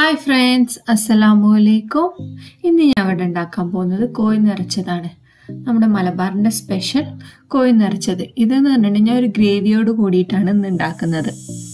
hi friends അസ്സലാമു അലൈക്കും ഇന്ന് ഞാൻ ഇവിടെ ഉണ്ടാക്കാൻ പോകുന്നത് കോഴി നിറച്ചതാണ് നമ്മുടെ മലബാറിൻ്റെ സ്പെഷ്യൽ കോഴി നിറച്ചത് ഇതെന്ന് പറഞ്ഞിട്ടുണ്ടെങ്കിൽ ഞാൻ ഒരു ഗ്രേവിയോട് കൂടിയിട്ടാണ് ഇന്ന് ഉണ്ടാക്കുന്നത്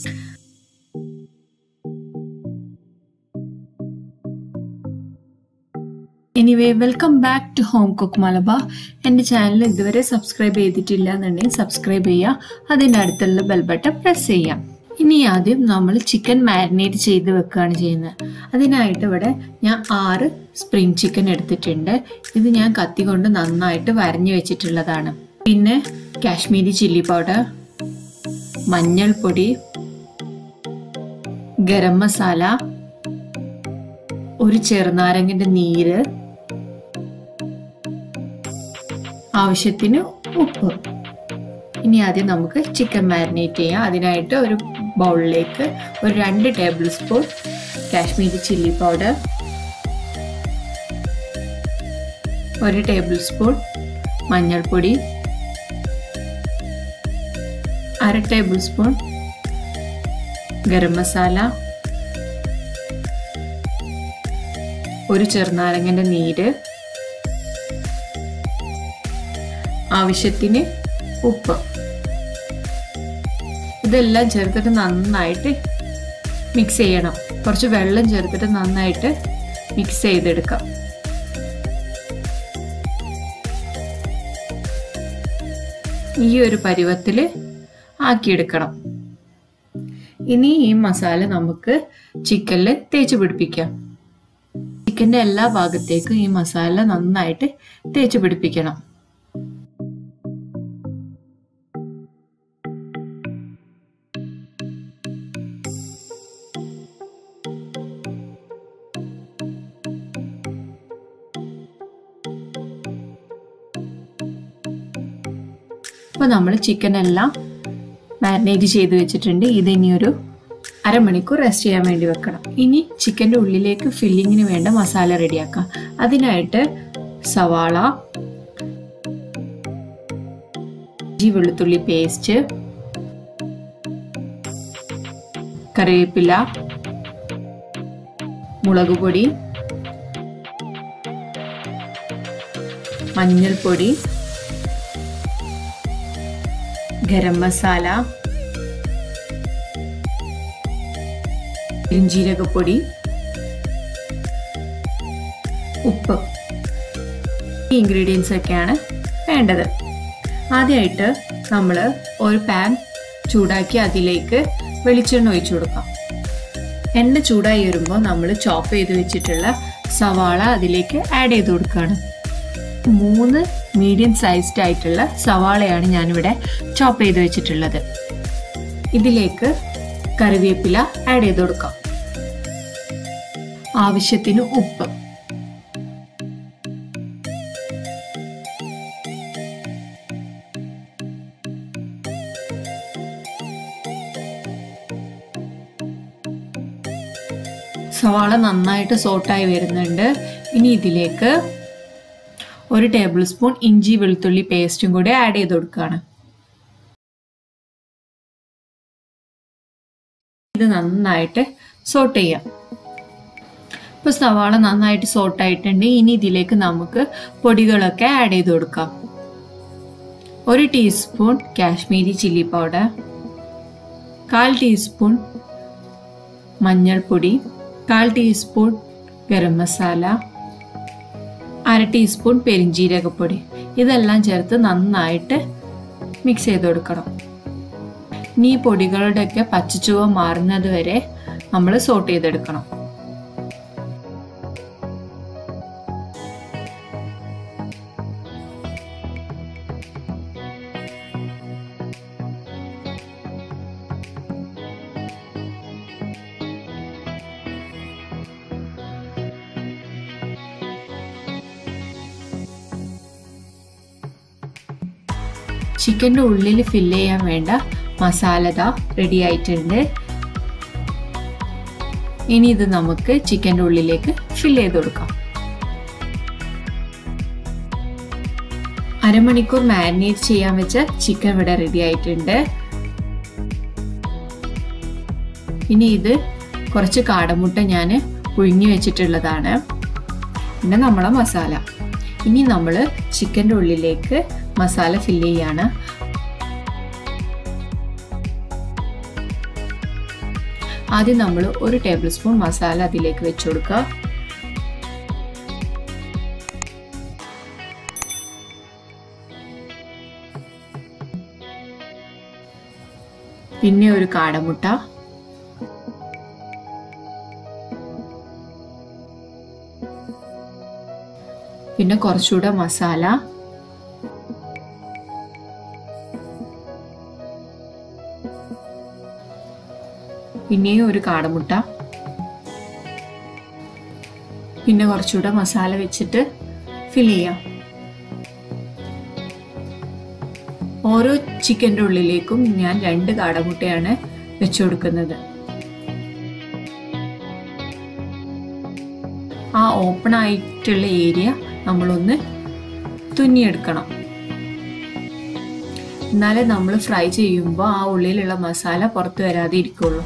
anyway welcome back to home cook Malabar എൻ്റെ ചാനൽ ഇതുവരെ സബ്സ്ക്രൈബ് ചെയ്തിട്ടില്ല എന്നുണ്ടെങ്കിൽ സബ്സ്ക്രൈബ് ചെയ്യുക അതിൻ്റെ അടുത്തുള്ള ബെൽ ബട്ടൺ പ്രസ് ചെയ്യാം ഇനി ആദ്യം നമ്മൾ ചിക്കൻ മാരിനേറ്റ് ചെയ്ത് വെക്കുകയാണ് ചെയ്യുന്നത് അതിനായിട്ട് ഇവിടെ ഞാൻ ആറ് സ്പ്രിംഗ് ചിക്കൻ എടുത്തിട്ടുണ്ട് ഇത് ഞാൻ കത്തി കൊണ്ട് നന്നായിട്ട് വരഞ്ഞു വെച്ചിട്ടുള്ളതാണ് പിന്നെ കാശ്മീരി ചില്ലി പൗഡർ മഞ്ഞൾപ്പൊടി ഗരം മസാല ഒരു ചെറുനാരങ്ങന്റെ നീര് ആവശ്യത്തിന് ഉപ്പ് ഇനി ആദ്യം നമുക്ക് ചിക്കൻ മാരിനേറ്റ് ചെയ്യാം അതിനായിട്ട് ഒരു ബൗളിലേക്ക് ഒരു രണ്ട് tablespoon Kashmiri chilli powder ഒരു ടേബിൾ സ്പൂൺ മഞ്ഞൾപ്പൊടി അര ടേബിൾ സ്പൂൺ ഗരം മസാല ഒരു ചെറുനാരങ്ങന്റെ നീര് ആവശ്യത്തിന് ഉപ്പ് ഇതെല്ലാം ചേർത്തിട്ട് നന്നായിട്ട് മിക്സ് ചെയ്യണം കുറച്ച് വെള്ളം ചേർത്തിട്ട് നന്നായിട്ട് മിക്സ് ചെയ്തെടുക്കാം ഈ ഒരു പരുവത്തിൽ ആക്കിയെടുക്കണം ഇനി ഈ മസാല നമുക്ക് ചിക്കനിൽ തേച്ച് പിടിപ്പിക്കാം ചിക്കൻ്റെ എല്ലാ ഭാഗത്തേക്കും ഈ മസാല നന്നായിട്ട് തേച്ച് പിടിപ്പിക്കണം അപ്പോൾ നമ്മൾ ചിക്കൻ എല്ലാം മാരിനേറ്റ് ചെയ്ത് വെച്ചിട്ടുണ്ട് ഇത് ഇനി ഒരു അരമണിക്കൂർ റെസ്റ്റ് ചെയ്യാൻ വേണ്ടി വെക്കണം ഇനി ചിക്കൻ്റെ ഉള്ളിലേക്ക് ഫില്ലിങ്ങിന് വേണ്ട മസാല റെഡിയാക്കാം അതിനായിട്ട് സവാള ഇഞ്ചി വെളുത്തുള്ളി പേസ്റ്റ് കറിവേപ്പില മുളക് പൊടി മഞ്ഞൾപ്പൊടി ഗരം മസാല പെരിഞ്ജീരകപ്പൊടി ഉപ്പ് ഈ ഇൻഗ്രീഡിയൻസ് ഒക്കെയാണ് വേണ്ടത് ആദ്യമായിട്ട് നമ്മൾ ഒരു പാൻ ചൂടാക്കി അതിലേക്ക് വെളിച്ചെണ്ണ ഒഴിച്ചു കൊടുക്കാം എണ്ണ ചൂടായി വരുമ്പോൾ നമ്മൾ ചോപ്പ് ചെയ്ത് വെച്ചിട്ടുള്ള സവാള അതിലേക്ക് ആഡ് ചെയ്ത് കൊടുക്കുകയാണ് മൂന്ന് മീഡിയം സൈസ്ഡ് ആയിട്ടുള്ള സവാളയാണ് ഞാനിവിടെ ചോപ്പ് ചെയ്ത് വെച്ചിട്ടുള്ളത് ഇതിലേക്ക് കറിവേപ്പില ആഡ് ചെയ്ത് കൊടുക്കാം ആവശ്യത്തിന് ഉപ്പ് സവാള നന്നായിട്ട് സോട്ടായി വരുന്നുണ്ട് ഇനി ഇതിലേക്ക് ഒരു ടേബിൾ സ്പൂൺ ഇഞ്ചി വെളുത്തുള്ളി പേസ്റ്റും കൂടി ആഡ് ചെയ്ത് കൊടുക്കുകയാണ് ഇത് നന്നായിട്ട് സോട്ട് ചെയ്യാം ഇപ്പോൾ സവാള നന്നായിട്ട് സോട്ടായിട്ടുണ്ട് ഇനി ഇതിലേക്ക് നമുക്ക് പൊടികളൊക്കെ ആഡ് ചെയ്ത് കൊടുക്കാം ഒരു ടീസ്പൂൺ കാശ്മീരി ചില്ലി പൗഡർ കാൽ ടീസ്പൂൺ മഞ്ഞൾപ്പൊടി കാൽ ടീസ്പൂൺ ഗരം മസാല അര ടീസ്പൂൺ പെരിഞ്ജീരകപ്പൊടി ഇതെല്ലാം ചേർത്ത് നന്നായിട്ട് മിക്സ് ചെയ്ത് കൊടുക്കണം ഇനി ഈ പൊടികളുടെയൊക്കെ പച്ചച്ചുവ മാറുന്നത് വരെ നമ്മൾ സോട്ട് ചെയ്തെടുക്കണം ചിക്കൻ്റെ ഉള്ളിൽ ഫില്ല് ചെയ്യാൻ വേണ്ട മസാലത റെഡി ആയിട്ടുണ്ട് ഇനി ഇത് നമുക്ക് ചിക്കൻ്റെ ഉള്ളിലേക്ക് ഫില്ല് ചെയ്ത് കൊടുക്കാം അരമണിക്കൂർ മാരിനേറ്റ് ചെയ്യാൻ വെച്ച ചിക്കൻ ഇവിടെ റെഡി ആയിട്ടുണ്ട് ഇനി ഇത് കുറച്ച് കാടമുട്ട ഞാൻ പുഴുങ്ങി വെച്ചിട്ടുള്ളതാണ് പിന്നെ നമ്മളെ മസാല ഇനി നമ്മൾ ചിക്കൻ്റെ ഉള്ളിലേക്ക് മസാല ഫില്ല് ചെയ്യാണ് ആദ്യം നമ്മൾ ഒരു ടേബിൾ സ്പൂൺ മസാല അതിലേക്ക് വെച്ചു കൊടുക്കുക പിന്നെ ഒരു കാടമുട്ട പിന്നെ കുറച്ചുകൂടെ മസാല പിന്നെയും ഒരു കാടമുട്ട പിന്നെ കുറച്ചുകൂടെ മസാല വെച്ചിട്ട് ഫിൽ ചെയ്യാം ഓരോ ചിക്കൻ്റെ ഉള്ളിലേക്കും ഞാൻ രണ്ട് കാടമുട്ടയാണ് വെച്ചു കൊടുക്കുന്നത് ആ ഓപ്പൺ ആയിട്ടുള്ള ഏരിയ നമ്മളൊന്ന് തുന്നിയെടുക്കണം എന്നാലേ നമ്മൾ ഫ്രൈ ചെയ്യുമ്പോൾ ആ ഉള്ളിലുള്ള മസാല പുറത്ത് വരാതെ ഇരിക്കുള്ളൂ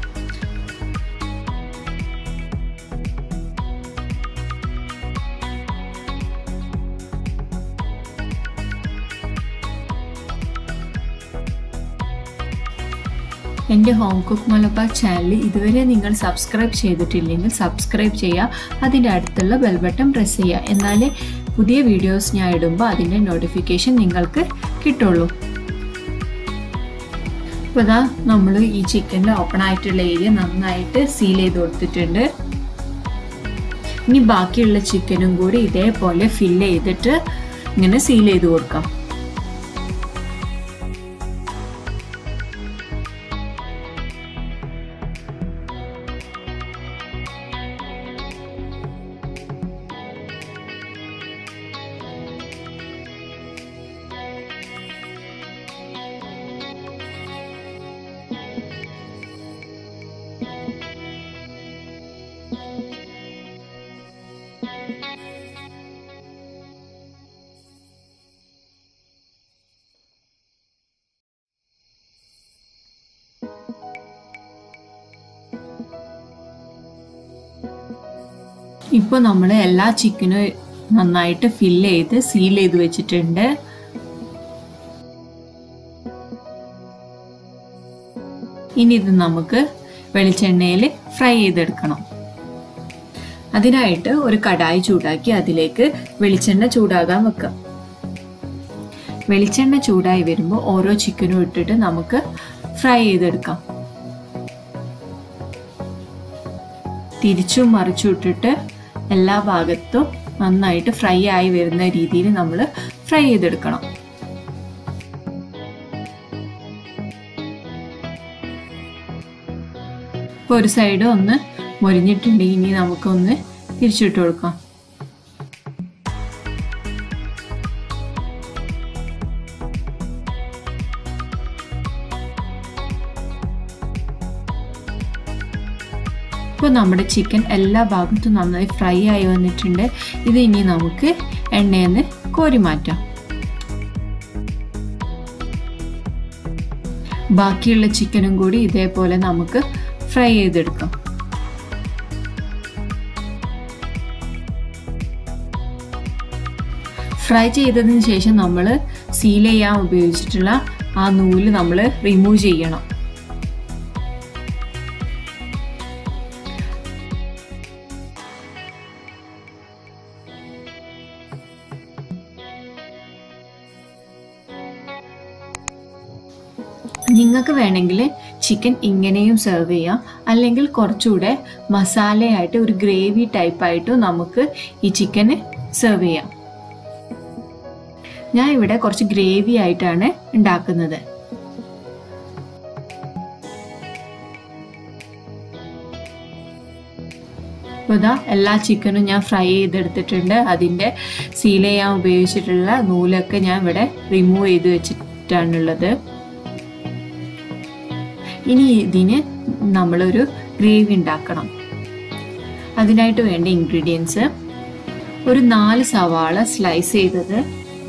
എൻ്റെ ഹോം കുക്ക് മലബാർ ചാനൽ ഇതുവരെ നിങ്ങൾ സബ്സ്ക്രൈബ് ചെയ്തിട്ടില്ലെങ്കിൽ സബ്സ്ക്രൈബ് ചെയ്യുക അതിൻ്റെ അടുത്തുള്ള ബെൽ ബട്ടൺ പ്രസ് ചെയ്യുക എന്നാലേ പുതിയ വീഡിയോസ് ഞാൻ ഇടുമ്പോൾ അതിൻ്റെ നോട്ടിഫിക്കേഷൻ നിങ്ങൾക്ക് കിട്ടുള്ളൂ ഇപ്പോൾ ഇതാ നമ്മൾ ഈ ചിക്കൻ്റെ ഓപ്പൺ ആയിട്ടുള്ള ഏരിയ നന്നായിട്ട് സീൽ ചെയ്ത് കൊടുത്തിട്ടുണ്ട് ഇനി ബാക്കിയുള്ള ചിക്കനും കൂടി ഇതേപോലെ ഫില്ല് ചെയ്തിട്ട് ഇങ്ങനെ സീൽ ചെയ്ത് കൊടുക്കാം ഇപ്പോൾ നമ്മൾ എല്ലാ ചിക്കനും നന്നായിട്ട് ഫില്ല് ചെയ്ത് സീൽ ചെയ്ത് വെച്ചിട്ടുണ്ട് ഇനി ഇത് നമുക്ക് വെളിച്ചെണ്ണയിൽ ഫ്രൈ ചെയ്തെടുക്കണം അതിനായിട്ട് ഒരു കടായി ചൂടാക്കി അതിലേക്ക് വെളിച്ചെണ്ണ ചൂടാകാൻ വെക്കാം വെളിച്ചെണ്ണ ചൂടായി വരുമ്പോൾ ഓരോ ചിക്കനും ഇട്ടിട്ട് നമുക്ക് ഫ്രൈ ചെയ്തെടുക്കാം തിരിച്ചും മറിച്ചും ഇട്ടിട്ട് എല്ലാ ഭാഗത്തും നന്നായിട്ട് ഫ്രൈ ആയി വരുന്ന രീതിയിൽ നമ്മൾ ഫ്രൈ ചെയ്തെടുക്കണം ഇപ്പോൾ ഒരു സൈഡ് ഒന്ന് മൊരിഞ്ഞിട്ടുണ്ട് ഇനി നമുക്കൊന്ന് തിരിച്ചിട്ട് കൊടുക്കാം ഇപ്പോൾ നമ്മുടെ ചിക്കൻ എല്ലാ ഭാഗത്തും നന്നായി ഫ്രൈ ആയി വന്നിട്ടുണ്ട് ഇത് ഇനി നമുക്ക് എണ്ണയിൽ നിന്ന് കോരി മാറ്റാം ബാക്കിയുള്ള ചിക്കനും കൂടി ഇതേപോലെ നമുക്ക് ഫ്രൈ ചെയ്തെടുക്കാം ഫ്രൈ ചെയ്തതിന് ശേഷം നമ്മൾ സീൽ ചെയ്യാൻ ഉപയോഗിച്ചിട്ടുള്ള ആ നൂല് നമ്മൾ റിമൂവ് ചെയ്യണം നിങ്ങൾക്ക് വേണമെങ്കിൽ ചിക്കൻ ഇങ്ങനെയും സെർവ് ചെയ്യാം അല്ലെങ്കിൽ കുറച്ചുകൂടെ മസാലയായിട്ട് ഒരു ഗ്രേവി ടൈപ്പായിട്ടും നമുക്ക് ഈ ചിക്കന് സെർവ് ചെയ്യാം ഞാൻ ഇവിടെ കുറച്ച് ഗ്രേവി ആയിട്ടാണ് ഉണ്ടാക്കുന്നത് അപ്പോൾ ഇതാ എല്ലാ ചിക്കനും ഞാൻ ഫ്രൈ ചെയ്തെടുത്തിട്ടുണ്ട് അതിൻ്റെ സീൽ ചെയ്യാൻ ഉപയോഗിച്ചിട്ടുള്ള നൂലൊക്കെ ഞാൻ ഇവിടെ റിമൂവ് ചെയ്ത് വെച്ചിട്ടാണുള്ളത് ഇനി ഇതിന് നമ്മളൊരു ഗ്രേവി ഉണ്ടാക്കണം അതിനായിട്ട് വേണ്ട ഇൻഗ്രീഡിയൻസ് ഒരു നാല് സവാള സ്ലൈസ് ചെയ്തത്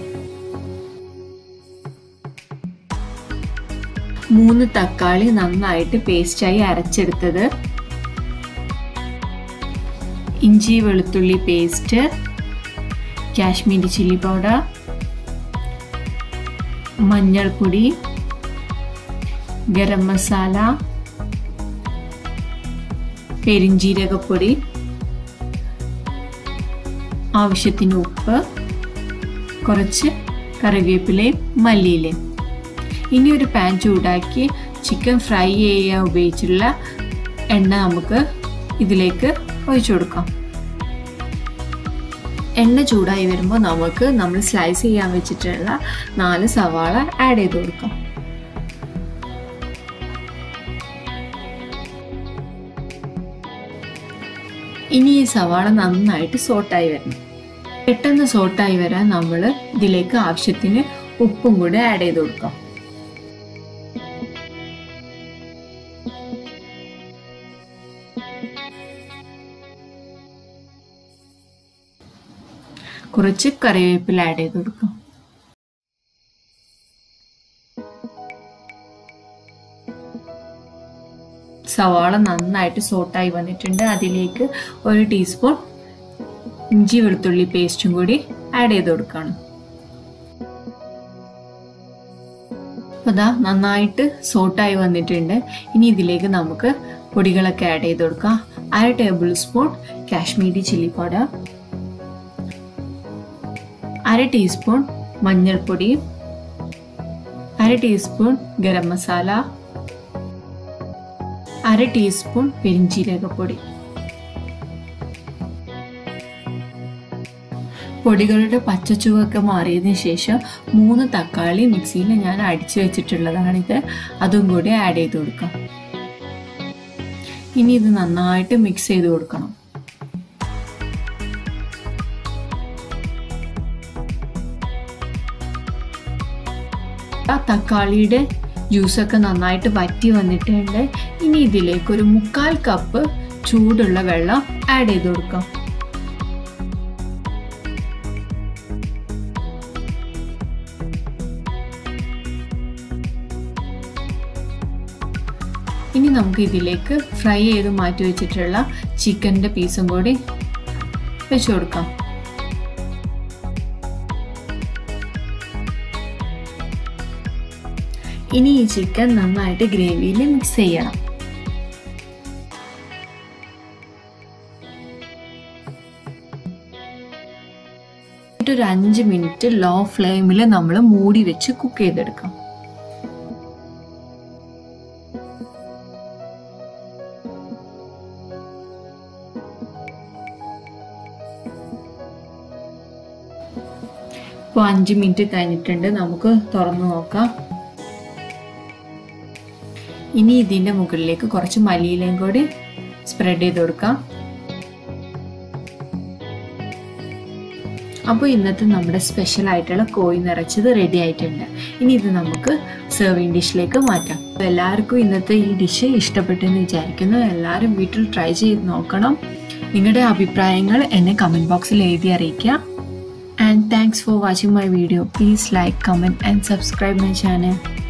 മൂന്ന് തക്കാളി നന്നായിട്ട് പേസ്റ്റായി അരച്ചെടുത്തത് ഇഞ്ചി വെളുത്തുള്ളി പേസ്റ്റ് കാശ്മീരി ചില്ലി പൗഡർ മഞ്ഞൾപ്പൊടി ഗരം മസാല പെരിഞ്ജീരകപ്പൊടി ആവശ്യത്തിന് ഉപ്പ് കുറച്ച് കറിവേപ്പിലയും മല്ലിയിലയും ഇനി ഒരു പാൻ ചൂടാക്കി ചിക്കൻ ഫ്രൈ ചെയ്യാൻ ഉപയോഗിച്ചുള്ള എണ്ണ നമുക്ക് ഇതിലേക്ക് ഒഴിച്ചു കൊടുക്കാം എണ്ണ ചൂടായി വരുമ്പോൾ നമുക്ക് നമ്മൾ സ്ലൈസ് ചെയ്യാൻ വെച്ചിട്ടുള്ള നാല് സവാള ആഡ് ചെയ്ത് കൊടുക്കാം ഇനി ഈ സവാള നന്നായിട്ട് സോട്ടായി വരണം പെട്ടെന്ന് സോട്ടായി വരാൻ നമ്മൾ ഇതിലേക്ക് ആവശ്യത്തിന് ഉപ്പും കൂടെ ആഡ് ചെയ്ത് കൊടുക്കാം കുറച്ച് കറിവേപ്പില ആഡ് ചെയ്ത് കൊടുക്കാം സവാള നന്നായിട്ട് സോട്ടായി വന്നിട്ടുണ്ട് അതിലേക്ക് ഒരു ടീസ്പൂൺ ഇഞ്ചി വെളുത്തുള്ളി പേസ്റ്റും കൂടി ആഡ് ചെയ്ത് കൊടുക്കണം അപ്പോൾ അതാ നന്നായിട്ട് സോട്ടായി വന്നിട്ടുണ്ട് ഇനി ഇതിലേക്ക് നമുക്ക് പൊടികളൊക്കെ ആഡ് ചെയ്ത് കൊടുക്കാം അര tablespoon Kashmiri chilli powder അര ടീസ്പൂൺ മഞ്ഞൾപ്പൊടി അര ടീസ്പൂൺ ഗരം മസാല അര ടീസ്പൂൺ പെരിഞ്ചീരകപ്പൊടി പൊടികളുടെ പച്ചച്ചുവൊക്കെ മാറിയതിന് ശേഷം മൂന്ന് തക്കാളി മിക്സിയിൽ ഞാൻ അടിച്ചു വെച്ചിട്ടുള്ളതാണിത് അതും കൂടി ആഡ് ചെയ്ത് കൊടുക്കാം ഇനി ഇത് നന്നായിട്ട് മിക്സ് ചെയ്ത് കൊടുക്കണം ആ തക്കാളിയുടെ ജ്യൂസൊക്കെ നന്നായിട്ട് വറ്റി വന്നിട്ടുണ്ട് ഇനി ഇതിലേക്ക് ഒരു മുക്കാൽ കപ്പ് ചൂടുള്ള വെള്ളം ആഡ് ചെയ്ത് കൊടുക്കാം ഇനി നമുക്ക് ഇതിലേക്ക് ഫ്രൈ ചെയ്ത് മാറ്റി വെച്ചിട്ടുള്ള ചിക്കൻ്റെ പീസും കൂടി വെച്ച് കൊടുക്കാം ഇനി ഈ ചിക്കൻ നന്നായിട്ട് ഗ്രേവിയിൽ മിക്സ് ചെയ്യണം ഒരു അഞ്ച് മിനിറ്റ് ലോ ഫ്ലെയിമിൽ നമ്മൾ മൂടി വെച്ച് കുക്ക് ചെയ്തെടുക്കാം ഇപ്പോൾ അഞ്ച് മിനിറ്റ് കഴിഞ്ഞിട്ടുണ്ട് നമുക്ക് തുറന്നു നോക്കാം ഇനി ഇതിൻ്റെ മുകളിലേക്ക് കുറച്ച് മല്ലിയിലയും കൂടി സ്പ്രെഡ് ചെയ്ത് കൊടുക്കാം അപ്പോൾ ഇന്നത്തെ നമ്മുടെ സ്പെഷ്യൽ ആയിട്ടുള്ള കോഴി നിറച്ചത് റെഡി ആയിട്ടുണ്ട് ഇനി ഇത് നമുക്ക് സെർവിങ് ഡിഷിലേക്ക് മാറ്റാം അപ്പോൾ എല്ലാവർക്കും ഇന്നത്തെ ഈ ഡിഷ് ഇഷ്ടപ്പെട്ടെന്ന് വിചാരിക്കുന്നു എല്ലാവരും വീട്ടിൽ ട്രൈ ചെയ്ത് നോക്കണം നിങ്ങളുടെ അഭിപ്രായങ്ങൾ എന്നെ കമൻറ്റ് ബോക്സിൽ എഴുതി അറിയിക്കുക and thanks for watching my video please like comment and subscribe my channel